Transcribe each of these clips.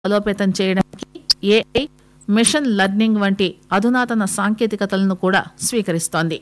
బలోపేతం చేయడానికి AI machine learning వంటి అధునాతన సాంకేతికతలను కూడా స్వీకరిస్తోంది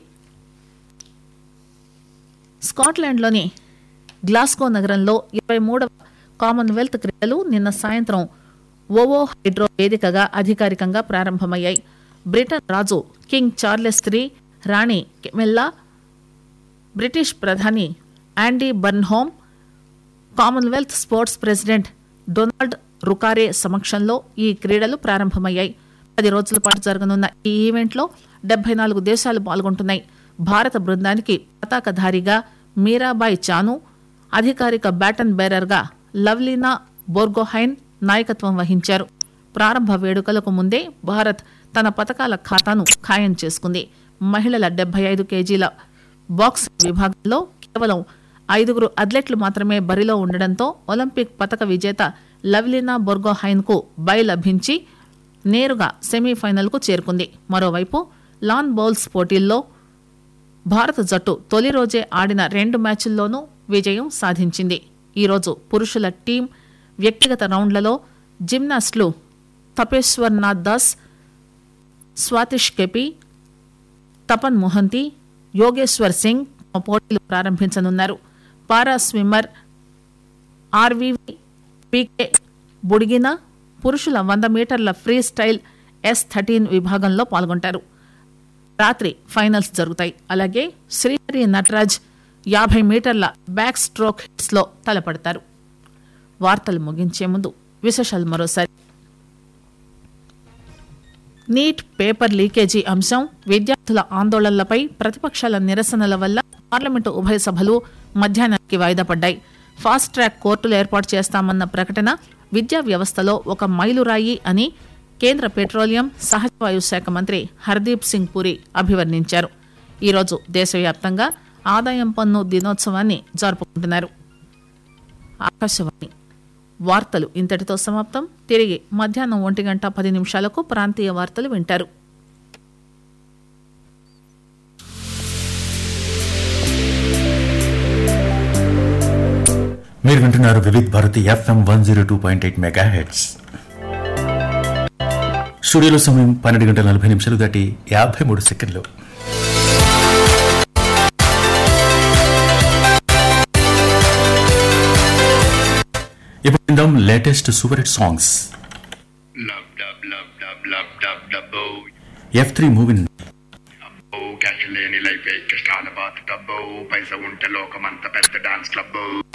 స్కాట్లాండ్లోని గ్లాస్గో నగరంలో ఇరవై మూడవ కామన్వెల్త్ క్రీడలు నిన్న సాయంత్రం ఓవో హైడ్రో వేదికగా అధికారికంగా ప్రారంభమయ్యాయి బ్రిటన్ రాజు కింగ్ చార్లెస్ త్రీ రాణి కెమెల్లా బ్రిటిష్ ప్రధాని Andy Burnham Commonwealth Sports President Donald Rukare సమక్షంలో ఈ క్రీడలు ప్రారంభమయ్యాయి పది రోజుల పాటు జరగనున్న ఈ ఈవెంట్లో డెబ్బై నాలుగు దేశాలు పాల్గొంటున్నాయి భారత బృందానికి పతాకధారిగా మీరాబాయ్ చాను అధికారిక బ్యాటన్ బేరర్గా లవ్లీనా బోర్గోహైన్ నాయకత్వం వహించారు ప్రారంభ వేడుకలకు ముందే భారత్ తన పథకాల ఖాతాను ఖాయం చేసుకుంది మహిళల డెబ్బై ఐదు కేజీల బాక్సింగ్ విభాగంలో కేవలం ఐదుగురు అథ్లెట్లు మాత్రమే బరిలో ఉండడంతో ఒలింపిక్ పతక విజేత లవ్లీనా బొర్గోహైన్ కు బై లభించి నేరుగా సెమీఫైనల్ కు చేరుకుంది మరోవైపు లాన్ బౌల్స్ పోటీల్లో భారత జట్టు తొలి రోజే ఆడిన రెండు మ్యాచ్ల్లోనూ విజయం సాధించింది ఈరోజు పురుషుల టీం వ్యక్తిగత రౌండ్లలో జిమ్నాస్టులు తపేశ్వర్ నాథ్ దాస్ స్వాతిష్ కెపి తపన్ మొహంతి యోగేశ్వర్ సింగ్ తమ పోటీలు ప్రారంభించనున్నారు పారా స్విమ్మర్ ఆర్వీవి పీకే బుడిగిన పురుషుల వంద మీటర్ల ఫ్రీ స్టైల్ ఎస్ థర్టీన్ విభాగంలో పాల్గొంటారు రాత్రి ఫైనల్స్ జరుగుతాయి అలాగే శ్రీహరి నటరాజ్ యాభై మీటర్ల బ్యాక్ స్ట్రోక్ హిట్స్ లో తలపడతారు వార్తలు ముగించే ముందు విశేషాలు మరోసారి నీట్ పేపర్ లీకేజీ అంశం విద్యార్థుల ఆందోళనలపై ప్రతిపక్షాల నిరసనల వల్ల పార్లమెంటు ఉభయ సభలు మధ్యాహ్నానికి వాయిదా పడ్డాయి ఫాస్ట్ ట్రాక్ కోర్టులు ఏర్పాటు చేస్తామన్న ప్రకటన విద్యా వ్యవస్థలో ఒక మైలురాయి అని కేంద్ర పెట్రోలియం సహజ వాయు శాఖ మంత్రి హర్దీప్ సింగ్ పురి అభివర్ణించారు ఈరోజు దేశవ్యాప్తంగా ఆదాయం పన్ను దినోత్సవాన్ని జరుపుకుంటున్నారు ఆకాశవాణి వార్తలు ఇంతటితో సమాప్తం తిరిగి మధ్యాహ్నం ఒంటి గంట పది నిమిషాలకు ప్రాంతీయ వార్తలు వింటారు మీరు వింటున్నారు Vividh Bharati FM one zero two point eight megahertz స్టూడియోలో సమయం పన్నెండు గంటల నలభై నిమిషాలు దాటి యాభై మూడు సెకండ్లు ఇప్పుడు విందాం latest super hit songs Love, dub, love, dub, love, dub, dub, oh. F three movie ఓ క్యాష్ లేని లైఫ్ కష్టాల బాధ డబ్బో పైస ఉంటే లోకమంత పెద్ద డాన్స్ క్లబ్